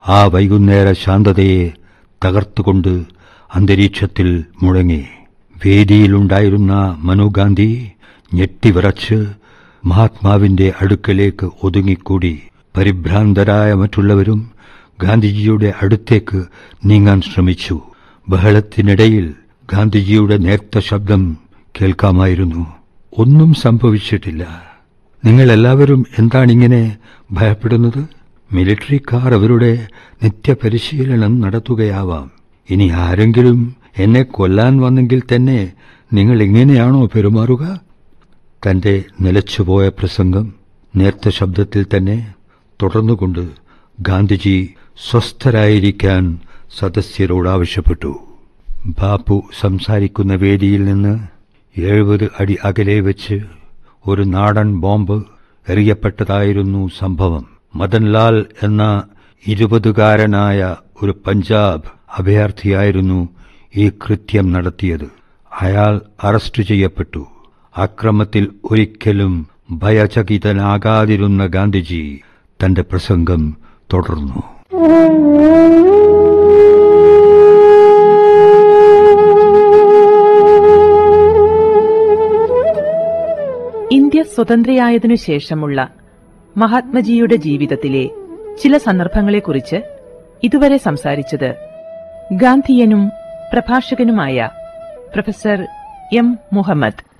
ആ വൈകുന്നേര ശാന്തതയെ തകർത്തുകൊണ്ട് അന്തരീക്ഷത്തിൽ മുഴങ്ങി വേദിയിലുണ്ടായിരുന്ന മനുഗാന്ധി ഞെട്ടിവിറച്ച് മഹാത്മാവിന്റെ അടുക്കലേക്ക് ഒതുങ്ങിക്കൂടി പരിഭ്രാന്തരായ മറ്റുള്ളവരും ഗാന്ധിജിയുടെ അടുത്തേക്ക് നീങ്ങാൻ ശ്രമിച്ചു ബഹളത്തിനിടയിൽ ഗാന്ധിജിയുടെ നേർത്ത ശബ്ദം കേൾക്കാമായിരുന്നു ഒന്നും സംഭവിച്ചിട്ടില്ല നിങ്ങളെല്ലാവരും എന്താണിങ്ങനെ ഭയപ്പെടുന്നത് മിലിറ്ററിക്കാർ അവരുടെ നിത്യപരിശീലനം നടത്തുകയാവാം ഇനി ആരെങ്കിലും എന്നെ കൊല്ലാൻ വന്നെങ്കിൽ തന്നെ നിങ്ങൾ എങ്ങനെയാണോ പെരുമാറുക തന്റെ നിലച്ചുപോയ പ്രസംഗം നേർത്ത ശബ്ദത്തിൽ തന്നെ തുടർന്നുകൊണ്ട് ഗാന്ധിജി സ്വസ്ഥരായിരിക്കാൻ സദസ്യരോട് ആവശ്യപ്പെട്ടു ബാപ്പു സംസാരിക്കുന്ന വേദിയിൽ നിന്ന് എഴുപത് അടി അകലെ വെച്ച് ഒരു നാടൻ ബോംബ് എറിയപ്പെട്ടതായിരുന്നു സംഭവം മദൻലാൽ എന്ന ഇരുപതുകാരനായ ഒരു പഞ്ചാബ് അഭയാർത്ഥിയായിരുന്നു ഈ കൃത്യം നടത്തിയത് അയാൾ അറസ്റ്റ് ചെയ്യപ്പെട്ടു അക്രമത്തിൽ ഒരിക്കലും ഭയചകിതനാകാതിരുന്ന ഗാന്ധിജി തന്റെ പ്രസംഗം തുടർന്നു ഇന്ത്യ സ്വതന്ത്രയായതിനു ശേഷമുള്ള മഹാത്മജിയുടെ ജീവിതത്തിലെ ചില സന്ദർഭങ്ങളെക്കുറിച്ച് ഇതുവരെ സംസാരിച്ചത് ഗാന്ധിയനും പ്രഭാഷകനുമായ പ്രൊഫസർ എം മുഹമ്മദ്